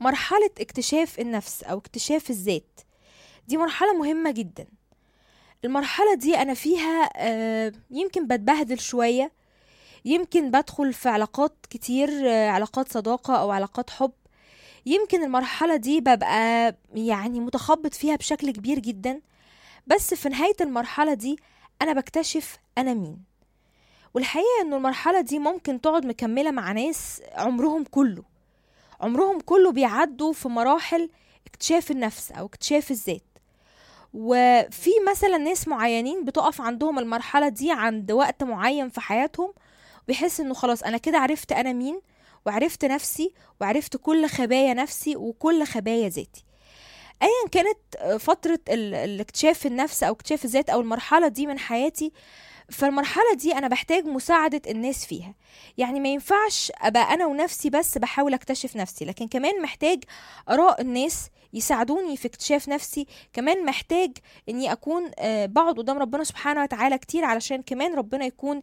مرحلة اكتشاف النفس أو اكتشاف الذات دي مرحلة مهمة جدا المرحلة دي أنا فيها آه، يمكن بتبهدل شوية يمكن بدخل في علاقات كتير آه، علاقات صداقة أو علاقات حب يمكن المرحلة دي ببقى يعني متخبط فيها بشكل كبير جدا بس في نهاية المرحلة دي أنا بكتشف أنا مين والحقيقة إنه المرحلة دي ممكن تقعد مكملة مع ناس عمرهم كله عمرهم كله بيعدوا في مراحل اكتشاف النفس أو اكتشاف الذات وفي مثلا ناس معينين بتقف عندهم المرحلة دي عند وقت معين في حياتهم بيحس انه خلاص انا كده عرفت انا مين وعرفت نفسي وعرفت كل خبايا نفسي وكل خبايا ذاتي ايا كانت فترة ال- الاكتشاف النفس او اكتشاف الذات او المرحلة دي من حياتي فالمرحلة دي أنا بحتاج مساعدة الناس فيها يعني ما ينفعش أبقى أنا ونفسي بس بحاول أكتشف نفسي لكن كمان محتاج آراء الناس يساعدوني في اكتشاف نفسي كمان محتاج اني اكون آه، بقعد قدام ربنا سبحانه وتعالى كتير علشان كمان ربنا يكون